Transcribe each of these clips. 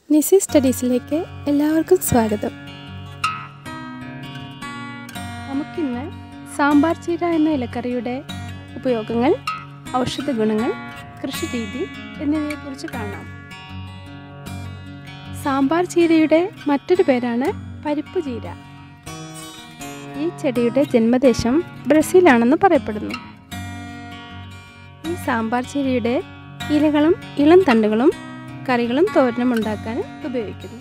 നിസി സ്റ്റഡീസിലേക്ക് എല്ലാവർക്കും സ്വാഗതം നമുക്കിന്ന് സാമ്പാർ ചീര എന്ന ഇലക്കറിയുടെ ഉപയോഗങ്ങൾ ഔഷധ ഗുണങ്ങൾ കൃഷിരീതി എന്നിവയെക്കുറിച്ച് കാണാം സാമ്പാർ ചീരയുടെ മറ്റൊരു പേരാണ് പരിപ്പ് ചീര ഈ ചെടിയുടെ ജന്മദേശം ബ്രസീലാണെന്ന് പറയപ്പെടുന്നു ഈ സാമ്പാർ ചീരയുടെ ഇലകളും ഇളം തണ്ടുകളും കറികളും തോരനും ഉണ്ടാക്കാൻ ഉപയോഗിക്കുന്നു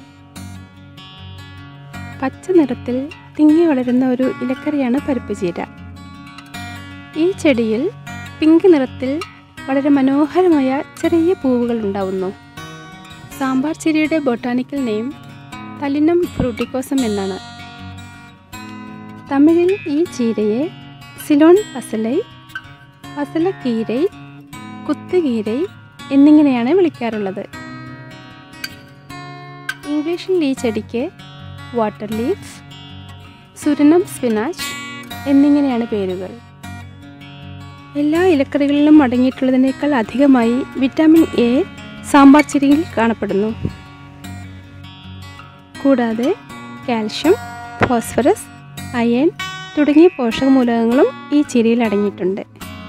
പച്ച നിറത്തിൽ തിങ്ങി വളരുന്ന ഒരു ഇലക്കറിയാണ് പരിപ്പ് ചീര ഈ ചെടിയിൽ പിങ്ക് നിറത്തിൽ വളരെ മനോഹരമായ ചെറിയ പൂവുകൾ ഉണ്ടാവുന്നു സാമ്പാർ ചീരയുടെ ബൊട്ടാനിക്കൽ നെയിം തലിനം ഫ്രൂട്ടിക്കോസം എന്നാണ് തമിഴിൽ ഈ ചീരയെ സിലോൺ പസലൈ പസലക്കീരൈ കുത്തുകീരൈ എന്നിങ്ങനെയാണ് വിളിക്കാറുള്ളത് ഇംഗ്ലീഷിൽ ഈ ചെടിക്ക് വാട്ടർ ലീഫ് സുരനം സ്പിനാച്ച് എന്നിങ്ങനെയാണ് പേരുകൾ എല്ലാ ഇലക്കറികളിലും അടങ്ങിയിട്ടുള്ളതിനേക്കാൾ അധികമായി വിറ്റാമിൻ എ സാമ്പാർ ചിരിയിൽ കാണപ്പെടുന്നു കൂടാതെ കാൽഷ്യം ഫോസ്ഫറസ് അയൺ തുടങ്ങിയ പോഷകമൂലകങ്ങളും ഈ ചിരിയിൽ അടങ്ങിയിട്ടുണ്ട്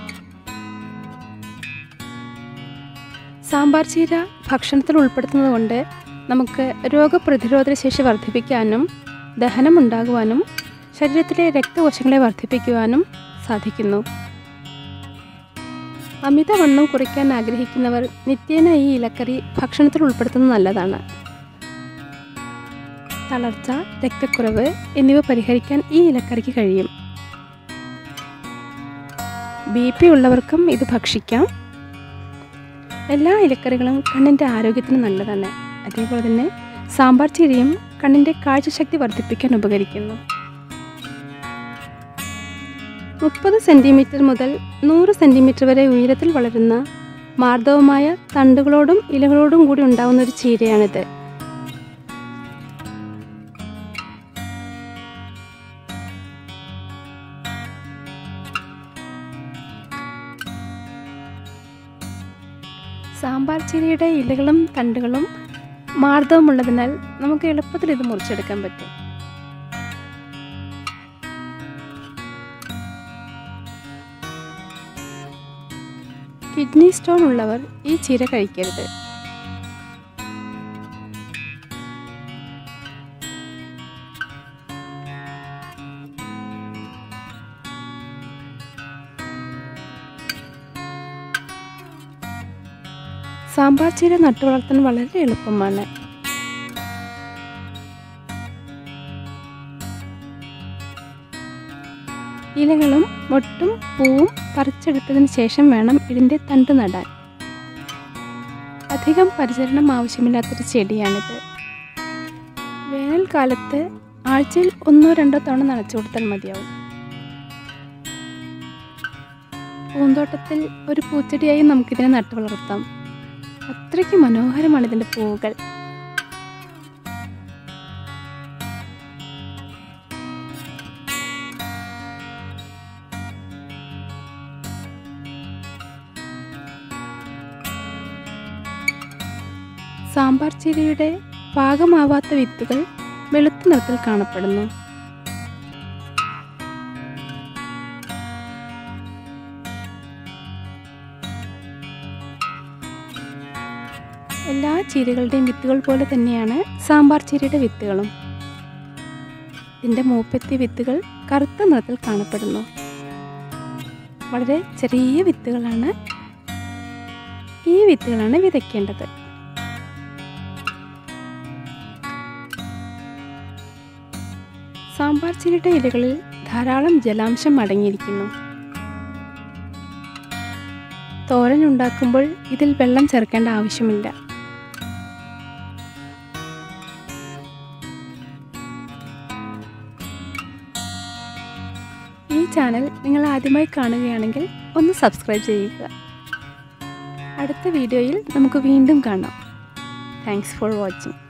സാമ്പാർ ചീര ഭക്ഷണത്തിൽ ഉൾപ്പെടുത്തുന്നത് കൊണ്ട് നമുക്ക് രോഗപ്രതിരോധ ശേഷി വർദ്ധിപ്പിക്കാനും ദഹനം ഉണ്ടാകുവാനും ശരീരത്തിലെ രക്തകോശങ്ങളെ വർദ്ധിപ്പിക്കുവാനും സാധിക്കുന്നു അമിതവണ്ണം കുറയ്ക്കാൻ ആഗ്രഹിക്കുന്നവർ നിത്യേന ഈ ഇലക്കറി ഭക്ഷണത്തിൽ ഉൾപ്പെടുത്തുന്നത് നല്ലതാണ് തളർച്ച രക്തക്കുറവ് എന്നിവ പരിഹരിക്കാൻ ഈ ഇലക്കറിക്ക് കഴിയും ബി പി ഉള്ളവർക്കും ഇത് ഭക്ഷിക്കാം എല്ലാ ഇലക്കറികളും കണ്ണിൻ്റെ ആരോഗ്യത്തിന് നല്ലതാണ് അതേപോലെ തന്നെ സാമ്പാർ ചീരയും കണ്ണിൻ്റെ കാഴ്ചശക്തി വർദ്ധിപ്പിക്കാൻ ഉപകരിക്കുന്നു മുപ്പത് സെൻറ്റിമീറ്റർ മുതൽ നൂറ് സെൻറ്റിമീറ്റർ വരെ ഉയരത്തിൽ വളരുന്ന മാർദ്ദവമായ തണ്ടുകളോടും ഇലകളോടും കൂടി ഉണ്ടാവുന്ന ഒരു ചീരയാണിത് സാമ്പാർ ചീരയുടെ ഇലകളും തണ്ടുകളും മാർദ്ദവമുള്ളതിനാൽ നമുക്ക് എളുപ്പത്തിൽ ഇത് മുറിച്ചെടുക്കാൻ പറ്റും കിഡ്നി സ്റ്റോൺ ഉള്ളവർ ഈ ചീര കഴിക്കരുത് സാമ്പാർ ചീര നട്ടുവളർത്താൻ വളരെ എളുപ്പമാണ് ഇലകളും മൊട്ടും പൂവും പറിച്ചെടുത്തതിന് ശേഷം വേണം ഇതിൻ്റെ തണ്ട് നടാൻ അധികം പരിചരണം ആവശ്യമില്ലാത്തൊരു ചെടിയാണിത് വേനൽക്കാലത്ത് ആഴ്ചയിൽ ഒന്നോ രണ്ടോ തവണ നനച്ചു കൊടുത്താൽ മതിയാവും പൂന്തോട്ടത്തിൽ ഒരു പൂച്ചെടിയായി നമുക്കിതിനെ നട്ടു വളർത്താം അത്രയ്ക്ക് മനോഹരമാണ് ഇതിൻ്റെ പൂവുകൾ സാമ്പാർ ചീരയുടെ പാകമാവാത്ത വിത്തുകൾ വെളുത്ത നിറത്തിൽ കാണപ്പെടുന്നു എല്ലാ ചീരകളുടെയും വിത്തുകൾ പോലെ തന്നെയാണ് സാമ്പാർ ചീരയുടെ വിത്തുകളും ഇതിൻ്റെ മൂപ്പെത്തിയ വിത്തുകൾ കറുത്ത നിറത്തിൽ കാണപ്പെടുന്നു വളരെ ചെറിയ വിത്തുകളാണ് ഈ വിത്തുകളാണ് വിതയ്ക്കേണ്ടത് സാമ്പാർ ചീരയുടെ ഇലകളിൽ ധാരാളം ജലാംശം അടങ്ങിയിരിക്കുന്നു തോരൻ ഉണ്ടാക്കുമ്പോൾ ഇതിൽ വെള്ളം ചേർക്കേണ്ട ആവശ്യമില്ല ഈ ചാനൽ നിങ്ങൾ ആദ്യമായി കാണുകയാണെങ്കിൽ ഒന്ന് സബ്സ്ക്രൈബ് ചെയ്യുക അടുത്ത വീഡിയോയിൽ നമുക്ക് വീണ്ടും കാണാം താങ്ക്സ് ഫോർ വാച്ചിങ്